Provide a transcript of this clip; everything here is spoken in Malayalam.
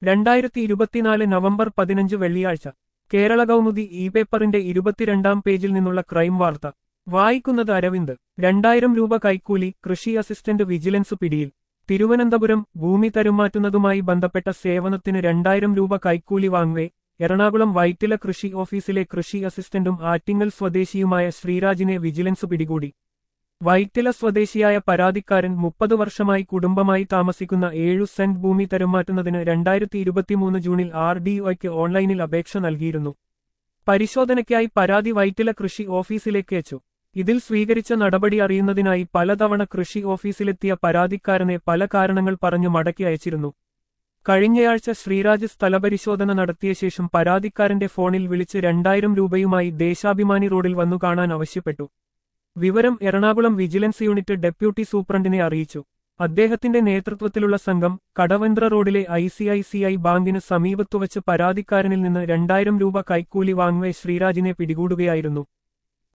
രണ്ടായിരത്തി ഇരുപത്തിനാല് നവംബർ പതിനഞ്ച് വെള്ളിയാഴ്ച കേരള കൗമുദി ഇ പേപ്പറിന്റെ ഇരുപത്തിരണ്ടാം പേജിൽ നിന്നുള്ള ക്രൈം വാർത്ത വായിക്കുന്നത് അരവിന്ദ് രണ്ടായിരം രൂപ കൈക്കൂലി കൃഷി അസിസ്റ്റന്റ് വിജിലൻസ് പിടിയിൽ തിരുവനന്തപുരം ഭൂമി തരുമാറ്റുന്നതുമായി ബന്ധപ്പെട്ട സേവനത്തിന് രണ്ടായിരം രൂപ കൈക്കൂലി വാങ്ങവേ എറണാകുളം വൈറ്റില കൃഷി ഓഫീസിലെ കൃഷി അസിസ്റ്റന്റും ആറ്റിങ്ങൽ സ്വദേശിയുമായ ശ്രീരാജിനെ വിജിലൻസ് പിടികൂടി വൈറ്റില സ്വദേശിയായ പരാതിക്കാരൻ മുപ്പത് വർഷമായി കുടുംബമായി താമസിക്കുന്ന ഏഴു സെന്റ് ഭൂമി തരുമാറ്റുന്നതിന് രണ്ടായിരത്തി ഇരുപത്തിമൂന്ന് ജൂണിൽ ആർ ഡി ഒയ്ക്ക് ഓൺലൈനിൽ അപേക്ഷ നൽകിയിരുന്നു പരിശോധനയ്ക്കായി പരാതി വൈറ്റില കൃഷി ഓഫീസിലേക്ക് അയച്ചു ഇതിൽ സ്വീകരിച്ച നടപടി അറിയുന്നതിനായി പലതവണ കൃഷി ഓഫീസിലെത്തിയ പരാതിക്കാരനെ പല കാരണങ്ങൾ പറഞ്ഞു മടക്കി അയച്ചിരുന്നു കഴിഞ്ഞയാഴ്ച ശ്രീരാജ് സ്ഥലപരിശോധന നടത്തിയ ശേഷം പരാതിക്കാരന്റെ ഫോണിൽ വിളിച്ച് രണ്ടായിരം രൂപയുമായി ദേശാഭിമാനി റോഡിൽ വന്നു കാണാൻ ആവശ്യപ്പെട്ടു വിവരം എറണാകുളം വിജിലൻസ് യൂണിറ്റ് ഡെപ്യൂട്ടി സൂപ്രണ്ടിനെ അറിയിച്ചു അദ്ദേഹത്തിന്റെ നേതൃത്വത്തിലുള്ള സംഘം കടവന്ത്ര റോഡിലെ I C I C I ബാങ്കിന് സമീപത്തുവച്ച് പരാതിക്കാരനിൽ നിന്ന് രണ്ടായിരം രൂപ കൈക്കൂലി വാങ്ങവേ ശ്രീരാജിനെ പിടികൂടുകയായിരുന്നു